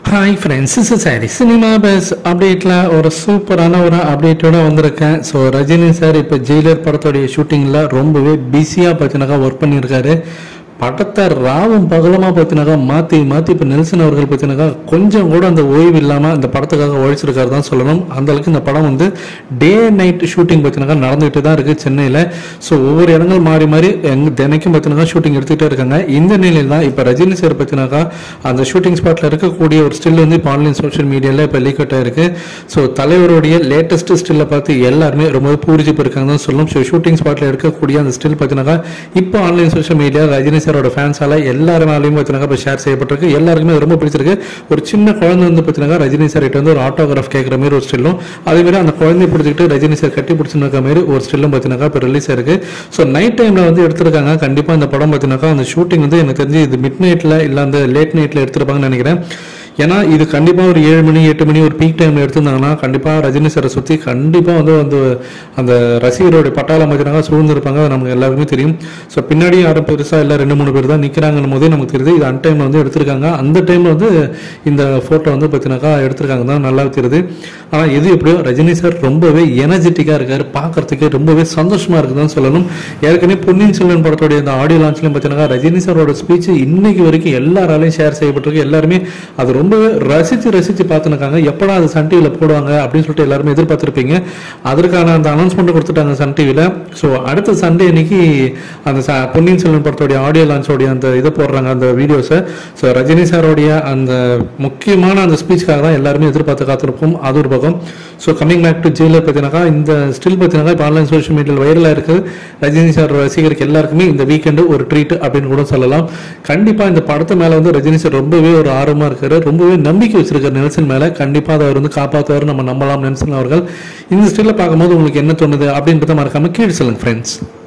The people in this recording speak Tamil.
ஹாய் ஃப்ரெண்ட்ஸ் இஸ் சாரி சினிமா பஸ் அப்டேட்டில் ஒரு சூப்பரான ஒரு அப்டேட்டோட வந்திருக்கேன் ஸோ ரஜினி சார் இப்போ ஜெயிலர் படத்தோடைய ஷூட்டிங்கில் ரொம்பவே பிஸியாக பார்த்தீங்கன்னாக்கா ஒர்க் பண்ணியிருக்காரு படத்தை ராவும் பகலமாக பார்த்தினாக்கா மாற்றி மாற்றி இப்போ நெல்சன் அவர்கள் பார்த்தினாக்கா கொஞ்சம் கூட அந்த ஓய்வு இல்லாமல் அந்த படத்துக்காக உழைச்சிருக்காரு தான் சொல்லணும் அந்த அளவுக்கு இந்த படம் வந்து டே நைட் ஷூட்டிங் பார்த்தினாக்கா நடந்துகிட்டு தான் இருக்குது சென்னையில் ஸோ ஒவ்வொரு இடங்கள் மாறி மாறி எங்க தினைக்கும் பார்த்தினாக்கா ஷூட்டிங் எடுத்துகிட்டே இருக்காங்க இந்த நிலையில் தான் இப்போ ரஜினி சார் பார்த்தினாக்கா அந்த ஷூட்டிங் ஸ்பாட்டில் இருக்கக்கூடிய ஒரு ஸ்டில் வந்து இப்போ ஆன்லைன் சோஷியல் மீடியாவில் இப்போ லீக் அவுட் ஆயிருக்கு ஸோ தலைவருடைய லேட்டஸ்ட் ஸ்டில்லை பார்த்து எல்லாருமே ரொம்பவே பூரிச்சு போயிருக்காங்க தான் சொல்லணும் ஸோ ஷூட்டிங் ஸ்பாட்டில் இருக்கக்கூடிய அந்த ஸ்டில் பார்த்தினாக்கா இப்போ ஆன்லைன் சோஷியல் மீடியா ரஜினி சாரோட ஃபேன்ஸால எல்லாருமாலையும் பார்த்தினாக்கா இப்போ ஷேர் செய்யப்பட்டிருக்கு எல்லாருக்குமே அது ரொம்ப பிடிச்சிருக்கு ஒரு சின்ன குழந்தை வந்து பார்த்தினாக்கா ரஜினி சார் கிட்ட வந்து ஒரு ஆட்டோகிராஃப் கேட்குற மாதிரி ஒரு ஸ்டில்லும் அதே மாதிரி அந்த குழந்தைய பிடிச்சிக்கிட்டு ரஜினி சார் கட்டி பிடிச்சிருக்க மாதிரி ஒரு ஸ்டில்லும் பார்த்தினாக்கா இப்போ ரிலீஸ் ஆயிருக்கு ஸோ நைட் டைமில் வந்து எடுத்திருக்காங்க கண்டிப்பாக இந்த படம் பார்த்தினாக்கா அந்த ஷூட்டிங் வந்து எனக்கு தெரிஞ்சு இது மிட் நைட்டில் இல்லை அந்த லேட் நைட்டில் எடுத்திருப்பாங்கன்னு நினைக்கிறேன் ஏன்னா இது கண்டிப்பாக ஒரு ஏழு மணி எட்டு மணி ஒரு பீக் டைமில் எடுத்திருந்தாங்கன்னா கண்டிப்பாக ரஜினி சாரை சுற்றி கண்டிப்பாக வந்து அந்த அந்த ரசிகருடைய பட்டாளம் பார்த்தினாக்கா சூழ்ந்திருப்பாங்க அது நமக்கு எல்லாருக்குமே தெரியும் ஸோ பின்னாடி யாரும் பெருசாக இல்லை ரெண்டு மூணு பேர் தான் நிற்கிறாங்கன்னு போதே நமக்கு தெரியுது இது அன் டைமில் வந்து எடுத்திருக்காங்க அந்த டைமில் வந்து இந்த ஃபோட்டோ வந்து பார்த்தினாக்கா எடுத்திருக்காங்க தான் நல்லா தெரியுது ஆனால் எது எப்படியோ ரஜினி சார் ரொம்பவே எனர்ஜெட்டிக்காக இருக்கார் பார்க்கறதுக்கு ரொம்பவே சந்தோஷமாக இருக்குதுன்னு சொல்லணும் ஏற்கனவே பொன்னியின் செல்வன் படத்தோடைய இந்த ஆடியோ லான்ச்லையும் பார்த்தீங்கன்னா ரஜினி சாரோட ஸ்பீச் இன்னைக்கு வரைக்கும் எல்லாராலையும் ஷேர் செய்யப்பட்டிருக்கு எல்லாருமே அது ரொம்பவே ரசித்து ரசித்து பார்த்துருக்காங்க எப்படா அது சன் டிவியில் போடுவாங்க அப்படின்னு சொல்லிட்டு எல்லாருமே எதிர்பார்த்துருப்பீங்க அதற்கான அந்த அனௌன்ஸ்மெண்ட் கொடுத்துட்டாங்க சன் டிவியில் ஸோ அடுத்த சண்டே அன்னைக்கு அந்த ச- பொன்னியின் செல்வன் படத்தோடைய ஆடியோ லான்ச்சோடைய அந்த இதை போடுறாங்க அந்த வீடியோஸை ஸோ ரஜினி சாரோடைய அந்த முக்கியமான அந்த ஸ்பீச்சுக்காக தான் எல்லாருமே எதிர்பார்த்து காத்திருப்போம் அது ஒரு பக்கம் so coming back to Jailer பார்த்தீங்கன்னாக்கா இந்த ஸ்டில் பார்த்தீங்கன்னா இப்போ ஆன்லைன் சோஷியல் மீடியாவில் வைரலாக இருக்குது ரஜினி சார் ரசிகருக்கு எல்லாருக்குமே இந்த வீக்கெண்டு ஒரு ட்ரீட் அப்படின்னு கூட சொல்லலாம் கண்டிப்பாக இந்த படத்து மேலே வந்து ரஜினி சார் ரொம்பவே ஒரு ஆர்வமாக இருக்காரு ரொம்பவே நம்பிக்கை வச்சிருக்காரு நெல்சன் மேலே கண்டிப்பாக அதை அவர் வந்து காப்பாற்றுவார் நம்ம நம்பலாம் நெல்சன் அவர்கள் இந்த ஸ்டில்ல பார்க்கும்போது உங்களுக்கு என்ன தோணுது அப்படின்றத மறக்காம கீழே சொல்லுங்க ஃப்ரெண்ட்ஸ்